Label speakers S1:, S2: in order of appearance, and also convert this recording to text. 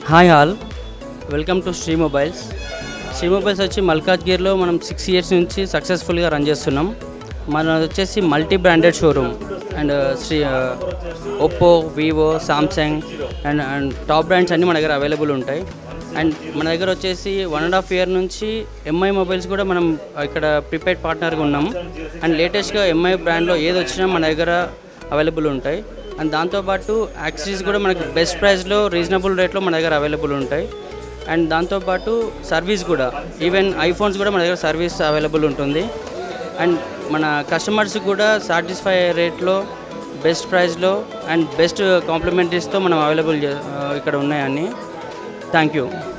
S1: hi all welcome to Shri mobiles Shri mobiles వచ్చి మల్కాజ్గిరిలో మనం సిక్స్ ఇయర్స్ నుంచి సక్సెస్ఫుల్గా రన్ చేస్తున్నాం మన వచ్చేసి multi branded showroom and Shri Oppo Vivo Samsung and and top brands అన్నీ మన దగ్గర అవైలబుల్ ఉంటాయి అండ్ మన దగ్గర వచ్చేసి వన్ అండ్ హాఫ్ ఇయర్ నుంచి ఎంఐ మొబైల్స్ కూడా మనం ఇక్కడ ప్రిపేర్డ్ పార్ట్నర్గా ఉన్నాం అండ్ లేటెస్ట్గా ఎంఐ బ్రాండ్లో ఏది వచ్చినా మన దగ్గర అవైలబుల్ ఉంటాయి అండ్ దాంతోపాటు యాక్సెసరీస్ కూడా మనకు బెస్ట్ ప్రైస్లో రీజనబుల్ రేట్లో మన దగ్గర అవైలబుల్ ఉంటాయి అండ్ దాంతోపాటు సర్వీస్ కూడా ఈవెన్ ఐఫోన్స్ కూడా మన దగ్గర సర్వీస్ అవైలబుల్ ఉంటుంది అండ్ మన కస్టమర్స్ కూడా సాటిస్ఫై రేట్లో బెస్ట్ ప్రైస్లో అండ్ బెస్ట్ కాంప్లిమెంటరీస్తో మనం అవైలబుల్ ఇక్కడ ఉన్నాయని థ్యాంక్ యూ